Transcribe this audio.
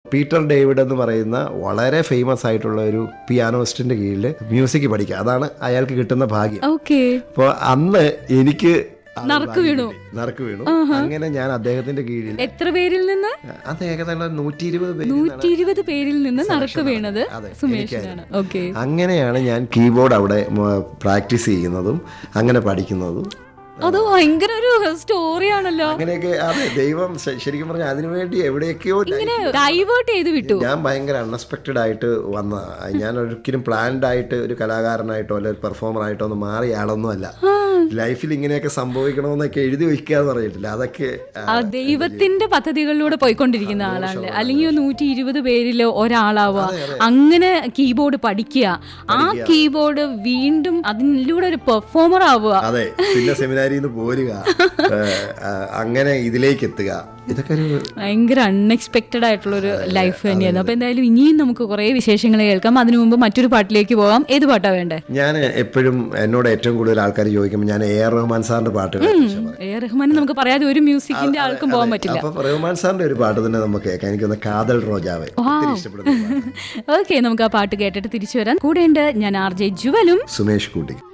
Peter David എന്ന് പറയുന്ന വളരെ ഫേമസ് ആയിട്ടുള്ള ഒരു പിയാനോസ്റ്റിന്റെ കീഴിൽ മ്യൂസിക് പഠിക്കുക അതാണ് അയാൾക്ക് കിട്ടുന്ന ഭാഗ്യം ഓക്കെ അപ്പോൾ അന്ന് എനിക്ക് ആ ഒരു നറുക്ക് ഭാഗ്യം വീണു. കിട്ടി. നറുക്ക് വീണു അങ്ങനെ ഞാൻ അദ്ദേഹത്തിന്റെ കീഴിൽ എത്ര പേരിൽ നിന്ന് അത് ഏകദേശം നൂറ്റി ഇരുപത് പേര് നൂറ്റി ഇരുപത് പേരിൽ നിന്ന് നറുക്ക് വീണത് അതെ, സുമേഷിനാണ് ഓക്കെ അങ്ങനെയാണ് ഞാൻ കീബോർഡ് അവിടെ പ്രാക്ടീസ് ചെയ്യുന്നതും അങ്ങനെ പഠിക്കുന്നതും അത് ഭയങ്കര ഒരു സ്റ്റോറിയാണല്ലോ അങ്ങനെയൊക്കെ അതെ ദൈവം ശ- ശരിക്കും പറഞ്ഞാൽ അതിനുവേണ്ടി എവിടെയൊക്കെയോ ഇങ്ങനെ ഡൈവേർട്ട് ചെയ്ത് വിട്ടു ഞാൻ ഭയങ്കര അൺഎക്സ്പെക്റ്റഡ് ആയിട്ട് വന്ന ഞാൻ ഒരിക്കലും പ്ലാൻഡ് ആയിട്ട് ഒരു കലാകാരനായിട്ടോ അല്ലെ ഒരു പെർഫോമർ ആയിട്ടോ ഒന്നും മാറിയ ആളൊന്നും അല്ല ലൈഫിൽ ഇങ്ങനെയൊക്കെ സംഭവിക്കണമെന്നൊക്കെ എഴുതി വയ്ക്കാന്ന് പറഞ്ഞിട്ടില്ല അതൊക്കെ ആ, ആ ദൈവത്തിന്റെ പദ്ധതികളിലൂടെ പോയിക്കൊണ്ടിരിക്കുന്ന ആളാണ് അല്ലെങ്കിൽ നൂറ്റി ഇരുപത് പേരില് ഒരാളാവുക അങ്ങനെ കീബോർഡ് പഠിക്കുക ആ കീബോർഡ് വീണ്ടും അതിലൂടെ ഒരു പെർഫോമർ ആവുക അതെ പിന്നെ സെമിനാരിയിൽ നിന്ന് പോരുക ഏ, ആ, അങ്ങനെ ഇതിലേക്ക് എത്തുക ഇതൊക്കെ ഒരു ഭയങ്കര അൺഎക്സ്പെക്റ്റഡ് ആയിട്ടുള്ള ഒരു ലൈഫ് തന്നെയായിരുന്നു അപ്പൊ എന്തായാലും ഇനിയും നമുക്ക് കുറെ വിശേഷങ്ങൾ കേൾക്കാം അതിനു മുമ്പ് മറ്റൊരു പാട്ടിലേക്ക് പോകാം ഏത് പാട്ടാ വേണ്ടേ ഞാൻ എപ്പോഴും എന്നോട് ഏറ്റവും കൂടുതൽ ആൾക്കാർ ചോദിക്കുമ്പോൾ ഞാൻ എ ആർ റഹ്മാൻ സാറിന്റെ പാട്ടുകളെ കുറിച്ച് പറയും. എ റഹ്മാൻ നമുക്ക് പറയാതെ ഒരു മ്യൂസിക്കിന്റെ ആൾക്കും പോകാൻ പറ്റില്ല അപ്പൊ റഹ്മാൻ സാറിന്റെ ഒരു പാട്ട് തന്നെ നമുക്ക് കേൾക്കാം എനിക്കൊന്ന് കാതൽ റോജാവെ ഒത്തിരി ഇഷ്ടപ്പെടുന്ന ഒരു പാട്ടാണ്. ഓക്കെ നമുക്ക് ആ പാട്ട് കേട്ടിട്ട് തിരിച്ചു വരാം കൂടെയുണ്ട് ഞാൻ ആർ ജെ ജുവലും സുമേഷ് കൂട്ടി